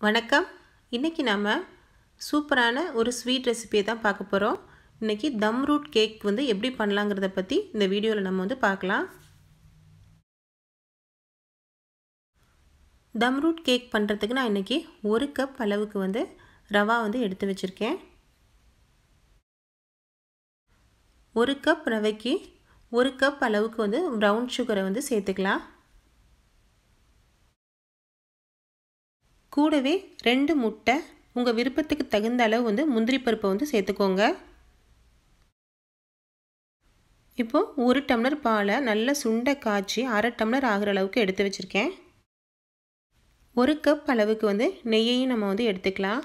வணக்கம் இன்றைக்கி நாம் சூப்பரான ஒரு ஸ்வீட் ரெசிபியை தான் பார்க்க போகிறோம் இன்றைக்கி தம் ரூட் கேக் வந்து எப்படி பண்ணலாங்கிறத பற்றி இந்த வீடியோவில் நம்ம வந்து பார்க்கலாம் தம் ரூட் கேக் பண்ணுறதுக்கு நான் இன்றைக்கி ஒரு கப் அளவுக்கு வந்து ரவா வந்து எடுத்து வச்சுருக்கேன் ஒரு கப் ரவைக்கு ஒரு கப் அளவுக்கு வந்து ப்ரௌன் சுகரை வந்து சேர்த்துக்கலாம் கூடவே ரெண்டு முட்டை உங்கள் விருப்பத்துக்கு தகுந்த அளவு வந்து முந்திரி பருப்பை வந்து சேர்த்துக்கோங்க இப்போது ஒரு டம்ளர் பாலை நல்லா சுண்டை காய்ச்சி அரை டம்ளர் ஆகிற அளவுக்கு எடுத்து வச்சுருக்கேன் ஒரு கப் அளவுக்கு வந்து நெய்யையும் நம்ம வந்து எடுத்துக்கலாம்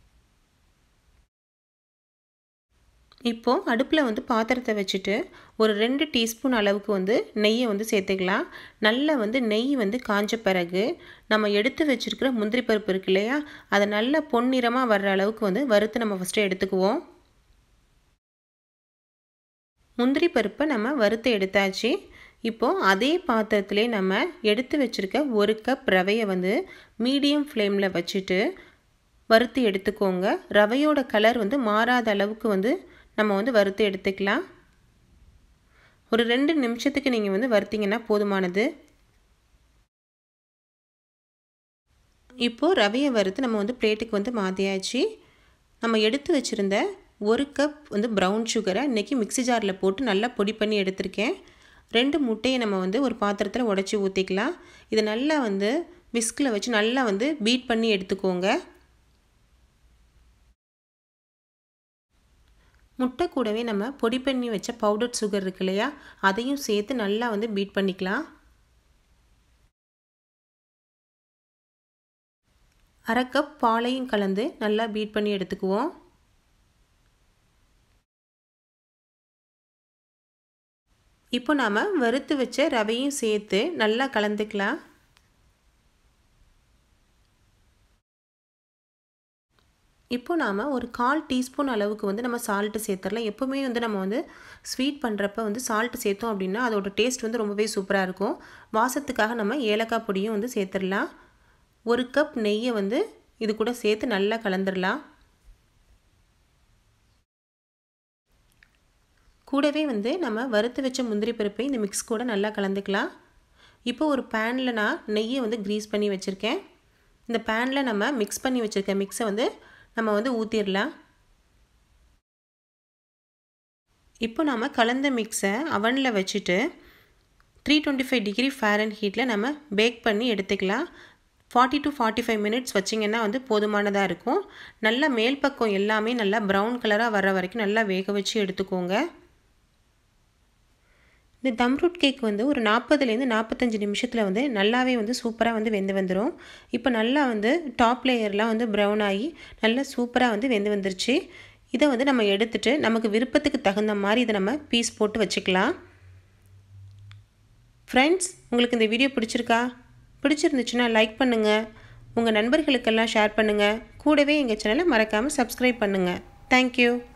இப்போது அடுப்பில் வந்து பாத்திரத்தை வச்சுட்டு ஒரு ரெண்டு டீஸ்பூன் அளவுக்கு வந்து நெய்யை வந்து சேர்த்துக்கலாம் நல்லா வந்து நெய் வந்து காஞ்ச பிறகு நம்ம எடுத்து வச்சுருக்கிற முந்திரி பருப்பு இருக்கு இல்லையா அதை நல்லா பொன்னிறமாக வர்ற அளவுக்கு வந்து வறுத்து நம்ம ஃபஸ்ட்டு எடுத்துக்குவோம் முந்திரி பருப்பை நம்ம வறுத்து எடுத்தாச்சு இப்போது அதே பாத்திரத்திலே நம்ம எடுத்து வச்சுருக்க ஒரு கப் ரவையை வந்து மீடியம் ஃப்ளேமில் வச்சுட்டு வறுத்து எடுத்துக்கோங்க ரவையோட கலர் வந்து மாறாத அளவுக்கு வந்து நம்ம வந்து வறுத்து எடுத்துக்கலாம் ஒரு ரெண்டு நிமிஷத்துக்கு நீங்கள் வந்து வறுத்திங்கன்னா போதுமானது இப்போது ரவையை வறுத்து நம்ம வந்து பிளேட்டுக்கு வந்து மாற்றியாச்சு நம்ம எடுத்து வச்சுருந்த ஒரு கப் வந்து ப்ரௌன் சுகரை இன்றைக்கி மிக்சி ஜாரில் போட்டு நல்லா பொடி பண்ணி எடுத்திருக்கேன் ரெண்டு முட்டையை நம்ம வந்து ஒரு பாத்திரத்தில் உடச்சி ஊற்றிக்கலாம் இதை நல்லா வந்து விஸ்கில் வச்சு நல்லா வந்து பீட் பண்ணி எடுத்துக்கோங்க முட்டை கூடவே நம்ம பொடி பண்ணி வச்ச பவுடர் சுகர் இருக்கு இல்லையா அதையும் சேர்த்து நல்லா வந்து பீட் பண்ணிக்கலாம் அரை கப் பாலையும் கலந்து நல்லா பீட் பண்ணி எடுத்துக்குவோம் இப்போ நாம் வறுத்து வச்ச ரவையும் சேர்த்து நல்லா கலந்துக்கலாம் இப்போ நாம் ஒரு கால் டீஸ்பூன் அளவுக்கு வந்து நம்ம சால்ட்டு சேர்த்துடலாம் எப்போவுமே வந்து நம்ம வந்து ஸ்வீட் பண்ணுறப்ப வந்து சால்ட்டு சேர்த்தோம் அப்படின்னா அதோட டேஸ்ட் வந்து ரொம்பவே சூப்பராக இருக்கும் வாசத்துக்காக நம்ம ஏலக்காய் பொடியும் வந்து சேர்த்துடலாம் ஒரு கப் நெய்யை வந்து இது கூட சேர்த்து நல்லா கலந்துடலாம் கூடவே வந்து நம்ம வறுத்து வச்ச முந்திரி பருப்பை இந்த மிக்ஸ் கூட நல்லா கலந்துக்கலாம் இப்போ ஒரு பேனில் நான் நெய்யை வந்து க்ரீஸ் பண்ணி வச்சுருக்கேன் இந்த பேனில் நம்ம மிக்ஸ் பண்ணி வச்சுருக்க மிக்ஸை வந்து நம்ம வந்து ஊற்றிடலாம் இப்போ நம்ம கலந்த மிக்ஸை அவனில் வச்சுட்டு three twenty five degree Fahrenheit ஹீட்டில் நம்ம பேக் பண்ணி எடுத்துக்கலாம் forty to forty five minutes வச்சிங்கன்னா வந்து போதுமானதாக இருக்கும் நல்லா மேல் பக்கம் எல்லாமே நல்லா ப்ரௌன் கலராக வர வரைக்கும் நல்லா வேக வச்சு எடுத்துக்கோங்க இந்த தம் ரூட் கேக் வந்து ஒரு நாற்பதுலேருந்து நாற்பத்தஞ்சு நிமிஷத்தில் வந்து நல்லாவே வந்து சூப்பராக வந்து வெந்து வந்துடும் இப்போ நல்லா வந்து டாப் லேயர்லாம் வந்து ப்ரௌன் ஆகி நல்லா சூப்பராக வந்து வெந்து வந்துருச்சு இதை வந்து நம்ம எடுத்துகிட்டு நமக்கு விருப்பத்துக்கு தகுந்த மாதிரி இதை நம்ம பீஸ் போட்டு வச்சுக்கலாம் ஃப்ரெண்ட்ஸ் உங்களுக்கு இந்த வீடியோ பிடிச்சிருக்கா பிடிச்சிருந்துச்சுன்னா லைக் பண்ணுங்கள் உங்கள் நண்பர்களுக்கெல்லாம் ஷேர் பண்ணுங்கள் கூடவே எங்கள் சேனலை மறக்காமல் சப்ஸ்கிரைப் பண்ணுங்கள் தேங்க்யூ